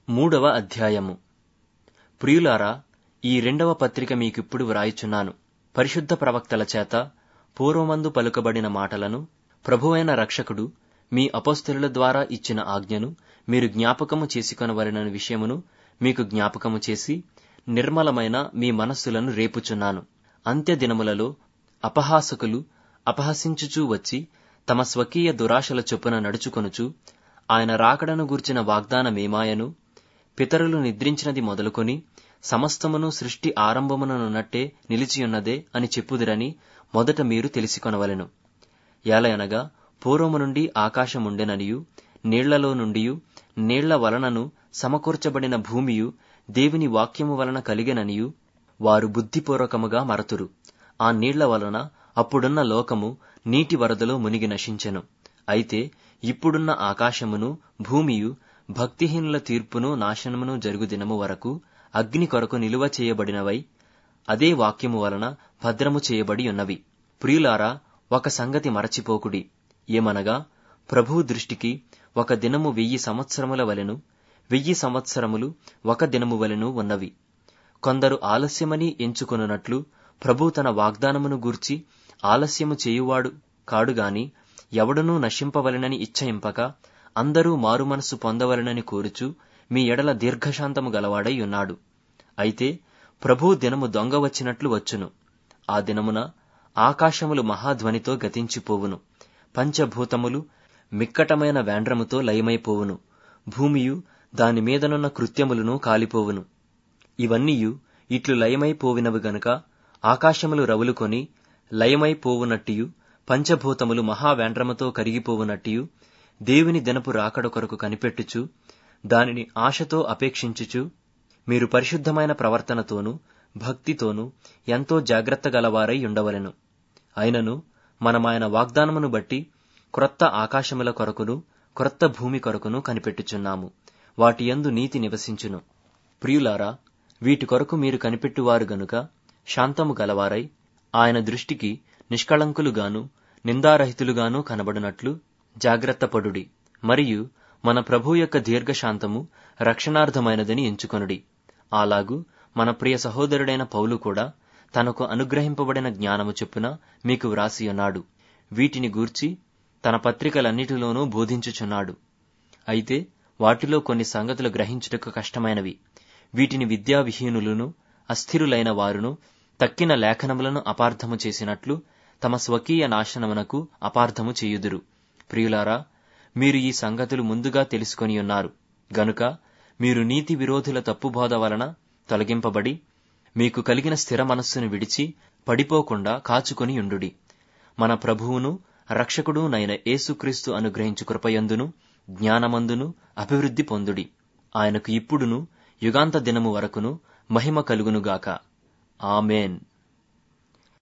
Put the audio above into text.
మూడవ అధ్యాయము ప్రియులారా ఈ రెండవ పత్రిక మీకిప్పుడు వ్రాయుచున్నాను పరిశుద్ధ ప్రవక్తల చేత పూర్వమందు పలుకబడిన మాటలను ప్రభువైన రక్షకుడు మీ అపొస్తలుల ద్వారా ఇచ్చిన ఆజ్ఞను మీరు జ్ఞాపకము చేసుకొనవలనని విషయమును మీకు జ్ఞాపకము చేసి నిర్మలమైన మీ మనస్సులను రేపుచున్నాను అంత్య దినములలో అపహాసకులు అపహసించుచూ వచ్చి తమ స్వకీయ దురాశల చొప్పున నడుచుకొనుచు ఆయన రాకడను గూర్చిన వాగ్దానమేమాయను పితరులు నిద్రించినది మొదలుకొని సమస్తమును సృష్టి ఆరంభముననున్నట్టే నిలిచియున్నదే అని చెప్పుదురని మొదట మీరు తెలిసికొనవలెను ఏలయనగా పూర్వము నుండి ఆకాశముండెననియు నీళ్లలో నుండియు నీళ్ల వలనను సమకూర్చబడిన భూమియు దేవుని వాక్యము వలన కలిగెననియు వారు బుద్ధిపూర్వకముగా మరతురు ఆ నీళ్ల వలన అప్పుడున్న లోకము నీటి వరదలో మునిగి నశించెను అయితే ఇప్పుడున్న ఆకాశమును భూమియు భక్తిహీనుల తీర్పును నాశనమును జరుగు దినము వరకు అగ్ని కొరకు నిలువ చేయబడినవై అదే వాక్యము వలన భద్రము చేయబడి ఉన్నవి ప్రియులారా ఒక సంగతి మరచిపోకుడి ఏమనగా ప్రభువు దృష్టికి ఒక దినము వెయ్యి సంవత్సరముల వలెను వెయ్యి సంవత్సరములు ఒక దినము వలెను ఉన్నవి కొందరు ఆలస్యమని ఎంచుకొనున్నట్లు ప్రభు తన వాగ్దానమును గూర్చి ఆలస్యము చేయువాడు కాడుగాని ఎవడనూ నశింపవలెనని ఇచ్చయింపక అందరూ మారుమనస్సు పొందవలెనని కోరుచు మీ ఎడల దీర్ఘశాంతము గలవాడై ఉన్నాడు అయితే ప్రభు దినము దొంగ వచ్చినట్లు వచ్చును ఆ దినమున ఆకాశములు మహాధ్వనితో గతించిపోవును పంచభూతములు మిక్కటమైన వేండ్రముతో లయమైపోవును భూమియు దాని మీదనున్న కృత్యములను కాలిపోవును ఇవన్నీయు ఇట్లు లయమైపోవినవి గనుక ఆకాశములు రవులుకొని లయమైపోవునట్టియు పంచభూతములు మహావేండ్రముతో కరిగిపోవునట్టియు దేవుని దినపు రాకడ కొరకు కనిపెట్టుచు దానిని ఆశతో అపేక్షించుచు మీరు పరిశుద్ధమైన ప్రవర్తనతోనూ భక్తితోనూ ఎంతో జాగ్రత్త గలవారై ఉండవలెను అయినను మనమాయన వాగ్దానమును బట్టి క్రొత్త ఆకాశముల కొరకును క్రొత్త భూమి కొరకును కనిపెట్టుచున్నాము వాటి యందు నీతి నివసించును ప్రియులారా వీటి కొరకు మీరు కనిపెట్టువారు గనుక శాంతము గలవారై ఆయన దృష్టికి నిష్కళంకులుగాను నిందారహితులుగాను కనబడినట్లు జాగ్రత్తపడుడి మరియు మన ప్రభు యొక్క దీర్ఘశాంతము రక్షణార్థమైనదని ఎంచుకొనుడి అలాగు మన ప్రియ సహోదరుడైన పౌలు కూడా తనకు అనుగ్రహింపబడిన జ్ఞానము చొప్పున మీకు వ్రాసియున్నాడు వీటిని గూర్చి తన పత్రికలన్నిటిలోనూ బోధించుచున్నాడు అయితే వాటిలో కొన్ని సంగతులు గ్రహించుటకు కష్టమైనవి వీటిని విద్యావిహీనులను అస్థిరులైన వారును తక్కిన లేఖనములను అపార్థము చేసినట్లు తమ స్వకీయ నాశనమునకు అపార్థము చేయుదురు ప్రియులారా మీరు ఈ సంగతులు ముందుగా తెలుసుకొని ఉన్నారు గనుక మీరు నీతి విరోధుల తప్పుబోధ వలన తొలగింపబడి మీకు కలిగిన స్థిర మనస్సును విడిచి పడిపోకుండా కాచుకొని ఉండుడి మన ప్రభువును రక్షకుడు నైన యేసుక్రీస్తు అనుగ్రహించు కృపయందును జ్ఞానమందును అభివృద్ధి పొందుడి ఆయనకు ఇప్పుడును యుగాంత దినము వరకును మహిమ కలుగునుగాక ఆమెన్